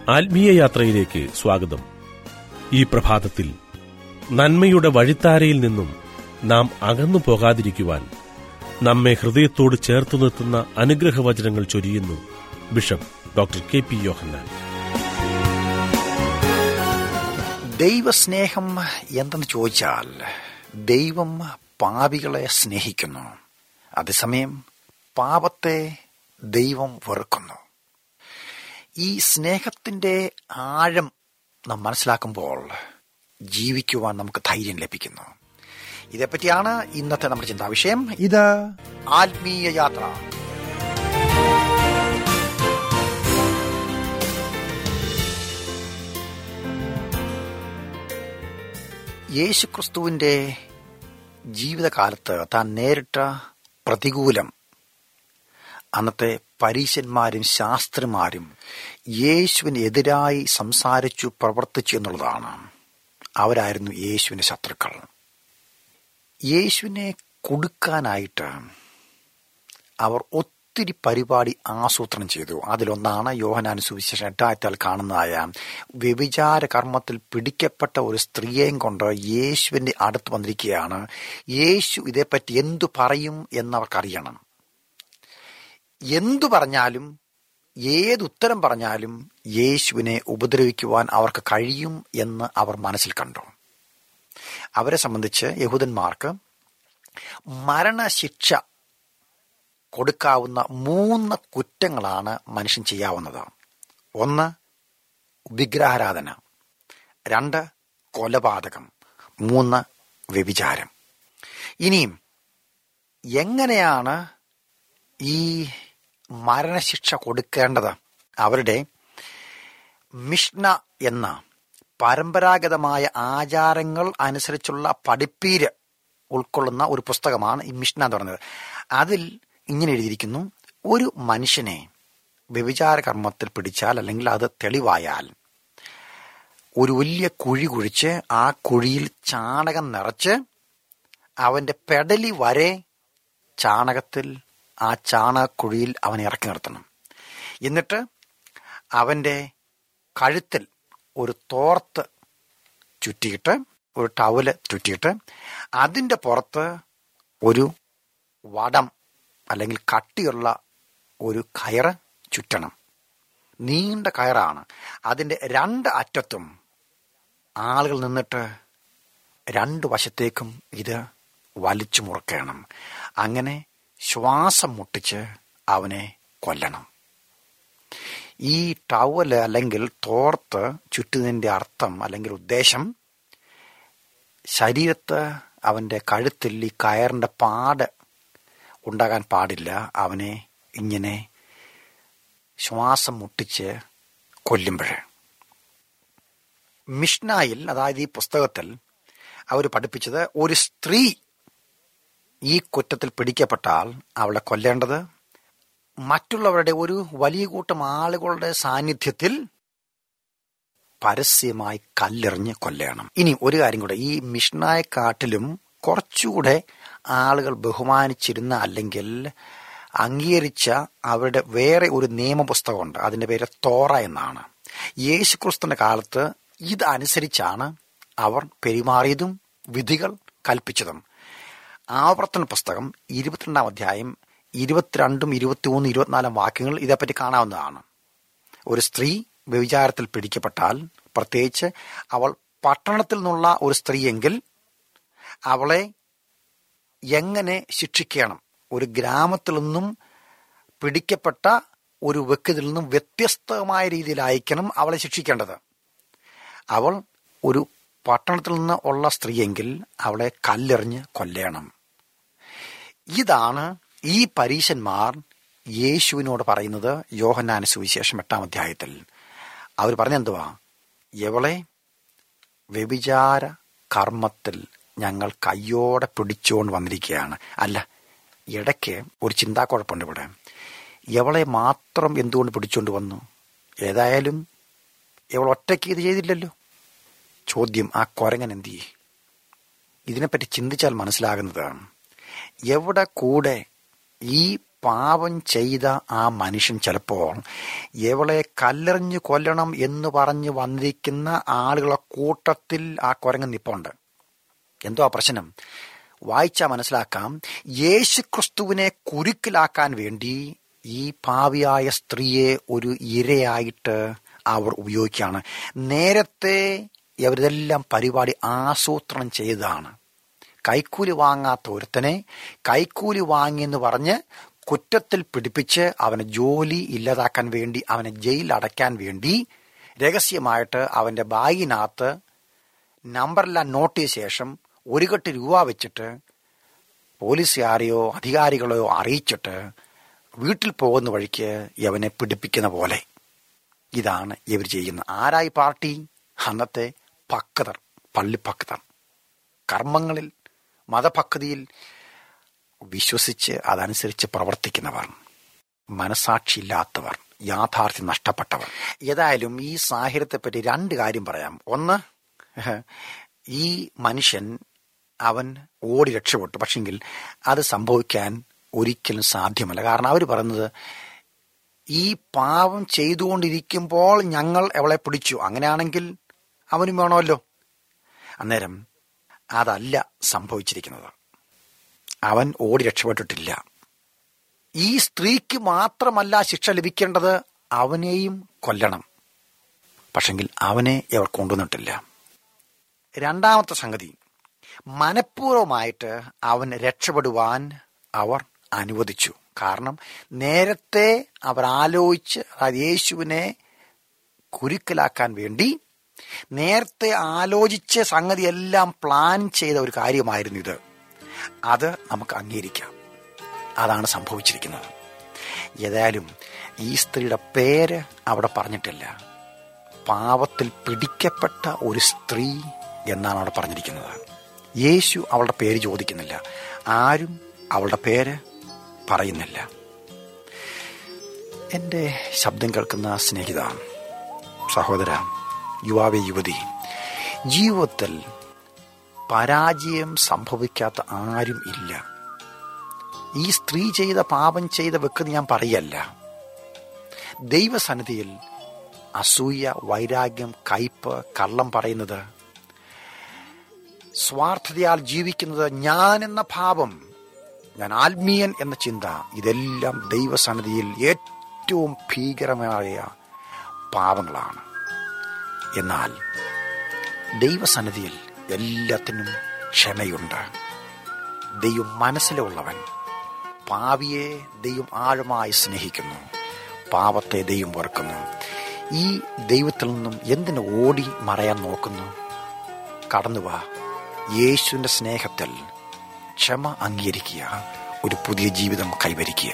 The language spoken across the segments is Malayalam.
ആത്മീയ യാത്രയിലേക്ക് സ്വാഗതം ഈ പ്രഭാതത്തിൽ നന്മയുടെ വഴിത്താരയിൽ നിന്നും നാം അകന്നു പോകാതിരിക്കുവാൻ നമ്മെ ഹൃദയത്തോട് ചേർത്തു നിർത്തുന്ന അനുഗ്രഹവചനങ്ങൾ ചൊരിയുന്നു bishop doctor K P Yohannan ദൈവസ്നേഹം എന്തെന്ന് ചോദിച്ചാൽ ദൈവം പാപികളെ സ്നേഹിക്കുന്നു അതേസമയം പാപത്തെ ദൈവം വെറുക്കുന്നു ഈ സ്നേഹത്തിന്റെ ആഴം നാം മനസ്സിലാക്കുമ്പോൾ ജീവിക്കുവാൻ നമുക്ക് ധൈര്യം ലഭിക്കുന്നു ഇതേപ്പറ്റിയാണ് ഇന്നത്തെ നമ്മുടെ ചിന്താ വിഷയം ഇത് ആത്മീയ യാത്ര യേശുക്രിസ്തുവിന്റെ ജീവിതകാലത്ത് താൻ നേരിട്ട പ്രതികൂലം അന്നത്തെ പരീശന്മാരും ശാസ്ത്രിമാരും യേശുവിന് എതിരായി സംസാരിച്ചു പ്രവർത്തിച്ചു എന്നുള്ളതാണ് അവരായിരുന്നു യേശുവിന്റെ ശത്രുക്കൾ യേശുവിനെ കൊടുക്കാനായിട്ട് അവർ ഒത്തിരി പരിപാടി ആസൂത്രണം ചെയ്തു അതിലൊന്നാണ് യോഹനാൻ സുവിശേഷം എട്ടായത്താൽ കാണുന്നതായ വ്യഭിചാര കർമ്മത്തിൽ പിടിക്കപ്പെട്ട ഒരു സ്ത്രീയെയും കൊണ്ട് യേശുവിന്റെ അടുത്ത് വന്നിരിക്കുകയാണ് യേശു ഇതേപ്പറ്റി എന്തു പറയും എന്നവർക്കറിയണം എന്തു പറഞ്ഞാലും ഏതുത്തരം പറഞ്ഞാലും യേശുവിനെ ഉപദ്രവിക്കുവാൻ അവർക്ക് കഴിയും എന്ന് അവർ മനസ്സിൽ കണ്ടു അവരെ സംബന്ധിച്ച് യഹൂദന്മാർക്ക് മരണശിക്ഷ കൊടുക്കാവുന്ന മൂന്ന് കുറ്റങ്ങളാണ് മനുഷ്യൻ ചെയ്യാവുന്നത് ഒന്ന് വിഗ്രഹാരാധന രണ്ട് കൊലപാതകം മൂന്ന് വ്യഭിചാരം ഇനിയും എങ്ങനെയാണ് ഈ മരണശിക്ഷ കൊടുക്കേണ്ടത് അവരുടെ മിഷ്ന എന്ന പരമ്പരാഗതമായ ആചാരങ്ങൾ അനുസരിച്ചുള്ള പഠിപ്പീര് ഉൾക്കൊള്ളുന്ന ഒരു പുസ്തകമാണ് ഈ മിഷ്ന എന്ന് പറയുന്നത് അതിൽ ഇങ്ങനെ എഴുതിയിരിക്കുന്നു ഒരു മനുഷ്യനെ വ്യഭിചാര കർമ്മത്തിൽ പിടിച്ചാൽ അല്ലെങ്കിൽ അത് തെളിവായാൽ ഒരു വലിയ കുഴി കുഴിച്ച് ആ കുഴിയിൽ ചാണകം നിറച്ച് അവന്റെ പെടലി വരെ ചാണകത്തിൽ ആ ചാണകക്കുഴിയിൽ അവനെ ഇറക്കി നിർത്തണം എന്നിട്ട് അവന്റെ കഴുത്തിൽ ഒരു തോർത്ത് ചുറ്റിയിട്ട് ഒരു ടവല് ചുറ്റിയിട്ട് അതിൻ്റെ പുറത്ത് ഒരു വടം അല്ലെങ്കിൽ കട്ടിയുള്ള ഒരു കയറ് ചുറ്റണം നീണ്ട കയറാണ് അതിൻ്റെ രണ്ട് അറ്റത്തും ആളുകൾ നിന്നിട്ട് രണ്ട് വശത്തേക്കും ഇത് വലിച്ചു മുറുക്കണം അങ്ങനെ ശ്വാസം മുട്ടിച്ച് അവനെ കൊല്ലണം ഈ ടവല് അല്ലെങ്കിൽ തോർത്ത് ചുറ്റുന്നതിൻ്റെ അർത്ഥം അല്ലെങ്കിൽ ഉദ്ദേശം ശരീരത്ത് അവൻ്റെ കഴുത്തിൽ ഈ കയറിൻ്റെ പാട് ഉണ്ടാകാൻ പാടില്ല അവനെ ഇങ്ങനെ ശ്വാസം മുട്ടിച്ച് കൊല്ലുമ്പോൾ മിഷ്നായിൽ അതായത് ഈ പുസ്തകത്തിൽ അവർ പഠിപ്പിച്ചത് ഒരു സ്ത്രീ ഈ കുറ്റത്തിൽ പിടിക്കപ്പെട്ടാൽ അവളെ കൊല്ലേണ്ടത് മറ്റുള്ളവരുടെ ഒരു വലിയ കൂട്ടം ആളുകളുടെ സാന്നിധ്യത്തിൽ പരസ്യമായി കല്ലെറിഞ്ഞ് കൊല്ലണം ഇനി ഒരു കാര്യം കൂടെ ഈ മിഷ്നായെക്കാട്ടിലും കുറച്ചുകൂടെ ആളുകൾ ബഹുമാനിച്ചിരുന്ന അല്ലെങ്കിൽ അംഗീകരിച്ച അവരുടെ വേറെ ഒരു നിയമപുസ്തകമുണ്ട് അതിന്റെ പേര് തോറ എന്നാണ് യേശുക്രിസ്തുവിന്റെ കാലത്ത് ഇതനുസരിച്ചാണ് അവർ പെരുമാറിയതും വിധികൾ കൽപ്പിച്ചതും ആവർത്തന പുസ്തകം ഇരുപത്തിരണ്ടാം അധ്യായം ഇരുപത്തിരണ്ടും ഇരുപത്തിമൂന്നും ഇരുപത്തിനാലും വാക്യങ്ങൾ ഇതേപ്പറ്റി കാണാവുന്നതാണ് ഒരു സ്ത്രീ വ്യഭിചാരത്തിൽ പിടിക്കപ്പെട്ടാൽ പ്രത്യേകിച്ച് അവൾ പട്ടണത്തിൽ നിന്നുള്ള ഒരു സ്ത്രീയെങ്കിൽ അവളെ എങ്ങനെ ശിക്ഷിക്കണം ഒരു ഗ്രാമത്തിൽ നിന്നും പിടിക്കപ്പെട്ട ഒരു വ്യക്തിയിൽ നിന്നും വ്യത്യസ്തമായ രീതിയിൽ അയക്കണം അവളെ ശിക്ഷിക്കേണ്ടത് അവൾ ഒരു പട്ടണത്തിൽ നിന്ന് ഉള്ള സ്ത്രീയെങ്കിൽ അവളെ കല്ലെറിഞ്ഞ് കൊല്ലണം ഇതാണ് ഈ പരീശന്മാർ യേശുവിനോട് പറയുന്നത് യോഹന്നാന സുവിശേഷം എട്ടാം അധ്യായത്തിൽ അവർ പറഞ്ഞെന്തുവാ എവളെ വ്യഭിചാര കർമ്മത്തിൽ ഞങ്ങൾ കയ്യോടെ പിടിച്ചുകൊണ്ട് വന്നിരിക്കുകയാണ് അല്ല ഇടയ്ക്ക് ഒരു ചിന്താക്കുഴപ്പമുണ്ട് ഇവിടെ എവളെ മാത്രം എന്തുകൊണ്ട് പിടിച്ചുകൊണ്ട് വന്നു ഏതായാലും ഇവൾ ഒറ്റയ്ക്ക് ഇത് ചെയ്തില്ലല്ലോ ചോദ്യം ആ കൊരങ്ങൻ എന്ത് ചെയ്യും ഇതിനെപ്പറ്റി ചിന്തിച്ചാൽ മനസ്സിലാകുന്നത് എവിടെ കൂടെ ഈ പാപം ചെയ്ത ആ മനുഷ്യൻ ചിലപ്പോൾ എവളെ കല്ലെറിഞ്ഞു കൊല്ലണം എന്ന് പറഞ്ഞ് വന്നിരിക്കുന്ന ആളുകളെ കൂട്ടത്തിൽ ആ കുരങ്ങ് നിപ്പുണ്ട് എന്തോ ആ പ്രശ്നം വായിച്ചാൽ മനസ്സിലാക്കാം യേശു ക്രിസ്തുവിനെ കുരുക്കിലാക്കാൻ വേണ്ടി ഈ പാവിയായ സ്ത്രീയെ ഒരു ഇരയായിട്ട് അവർ ഉപയോഗിക്കുകയാണ് നേരത്തെ ഇവരിതെല്ലാം പരിപാടി ആസൂത്രണം ചെയ്തതാണ് കൈക്കൂലി വാങ്ങാത്ത ഒരുത്തനെ കൈക്കൂലി വാങ്ങിയെന്ന് പറഞ്ഞ് കുറ്റത്തിൽ പിടിപ്പിച്ച് അവനെ ജോലി ഇല്ലാതാക്കാൻ വേണ്ടി അവനെ ജയിലിൽ അടയ്ക്കാൻ വേണ്ടി രഹസ്യമായിട്ട് അവന്റെ ബാഗിനകത്ത് നമ്പറെല്ലാം നോട്ട് ചെയ്ത ശേഷം ഒരു കെട്ട് രൂപ വെച്ചിട്ട് പോലീസുകാരെയോ അധികാരികളെയോ അറിയിച്ചിട്ട് വീട്ടിൽ പോകുന്ന വഴിക്ക് യവനെ പിടിപ്പിക്കുന്ന പോലെ ഇതാണ് ഇവർ ചെയ്യുന്നത് ആരായി പാർട്ടി അന്നത്തെ പക്തർ പള്ളിപ്പക്തർ കർമ്മങ്ങളിൽ മതഭക്തിയിൽ വിശ്വസിച്ച് അതനുസരിച്ച് പ്രവർത്തിക്കുന്നവർ മനസാക്ഷിയില്ലാത്തവർ യാഥാർത്ഥ്യം നഷ്ടപ്പെട്ടവർ ഏതായാലും ഈ സാഹചര്യത്തെപ്പറ്റി രണ്ട് കാര്യം പറയാം ഒന്ന് ഈ മനുഷ്യൻ അവൻ ഓടി രക്ഷപ്പെട്ടു പക്ഷെങ്കിൽ അത് സംഭവിക്കാൻ ഒരിക്കലും സാധ്യമല്ല കാരണം അവർ പറയുന്നത് ഈ പാവം ചെയ്തുകൊണ്ടിരിക്കുമ്പോൾ ഞങ്ങൾ അവളെ പിടിച്ചു അങ്ങനെയാണെങ്കിൽ അവനും വേണമല്ലോ അന്നേരം അതല്ല സംഭവിച്ചിരിക്കുന്നത് അവൻ ഓടി രക്ഷപ്പെട്ടിട്ടില്ല ഈ സ്ത്രീക്ക് മാത്രമല്ല ശിക്ഷ ലഭിക്കേണ്ടത് അവനെയും കൊല്ലണം പക്ഷെങ്കിൽ അവനെ ഇവർ കൊണ്ടുവന്നിട്ടില്ല രണ്ടാമത്തെ സംഗതി മനഃപൂർവമായിട്ട് അവൻ രക്ഷപ്പെടുവാൻ അവർ അനുവദിച്ചു കാരണം നേരത്തെ അവർ ആലോചിച്ച് അതായത് യേശുവിനെ കുരുക്കലാക്കാൻ വേണ്ടി നേരത്തെ ആലോചിച്ച് സംഗതിയെല്ലാം പ്ലാൻ ചെയ്ത ഒരു കാര്യമായിരുന്നു ഇത് അത് നമുക്ക് അംഗീകരിക്കാം അതാണ് സംഭവിച്ചിരിക്കുന്നത് ഏതായാലും ഈ സ്ത്രീയുടെ പേര് അവിടെ പറഞ്ഞിട്ടില്ല പാവത്തിൽ പിടിക്കപ്പെട്ട ഒരു സ്ത്രീ എന്നാണ് അവിടെ പറഞ്ഞിരിക്കുന്നത് യേശു അവളുടെ പേര് ചോദിക്കുന്നില്ല ആരും അവളുടെ പേര് പറയുന്നില്ല എൻ്റെ ശബ്ദം കേൾക്കുന്ന സ്നേഹിത സഹോദര യുവാവെ യുവതി ജീവിതത്തിൽ പരാജയം സംഭവിക്കാത്ത ആരും ഇല്ല ഈ സ്ത്രീ ചെയ്ത പാപം ചെയ്ത വെക്കുന്ന ഞാൻ പറയല്ല ദൈവസന്നിധിയിൽ അസൂയ വൈരാഗ്യം കയ്പ് കള്ളം പറയുന്നത് സ്വാർത്ഥതയാൽ ജീവിക്കുന്നത് ഞാൻ എന്ന ഭാവം ഞാൻ ആത്മീയൻ എന്ന ചിന്ത ഇതെല്ലാം ദൈവസന്നിധിയിൽ ഏറ്റവും ഭീകരമായ പാവങ്ങളാണ് എന്നാൽ ദൈവസന്നിധിയിൽ എല്ലാത്തിനും ക്ഷമയുണ്ട് ദൈവം മനസ്സിലുള്ളവൻ പാവിയെ ദൈവം ആഴമായി സ്നേഹിക്കുന്നു പാപത്തെ ദൈവം വെറുക്കുന്നു ഈ ദൈവത്തിൽ നിന്നും എന്തിനു ഓടി മറയാൻ നോക്കുന്നു കടന്നുവാ യേശുവിൻ്റെ സ്നേഹത്തിൽ ക്ഷമ അംഗീകരിക്കുക ഒരു പുതിയ ജീവിതം കൈവരിക്കുക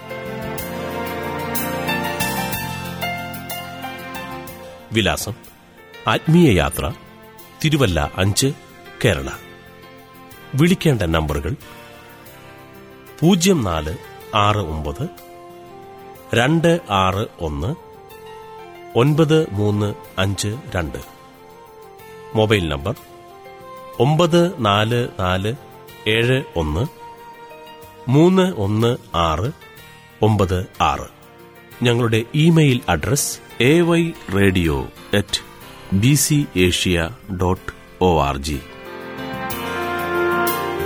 വിലാസം ആത്മീയ യാത്ര തിരുവല്ല അഞ്ച് കേരള വിളിക്കേണ്ട നമ്പറുകൾ പൂജ്യം നാല് ആറ് ഒമ്പത് രണ്ട് ആറ് ഒന്ന് ഒൻപത് മൂന്ന് അഞ്ച് രണ്ട് മൊബൈൽ നമ്പർ ഒമ്പത് നാല് നാല് ഏഴ് ഒന്ന് മൂന്ന് ഒന്ന് ആറ് ഒമ്പത് ആറ് ഞങ്ങളുടെ email address A Y radio at B C Asia dot O R G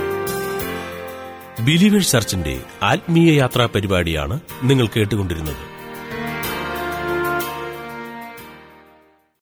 Believers ചർച്ചിന്റെ ആത്മീയ യാത്രാ പരിപാടിയാണ് നിങ്ങൾ കേട്ടുകൊണ്ടിരുന്നത്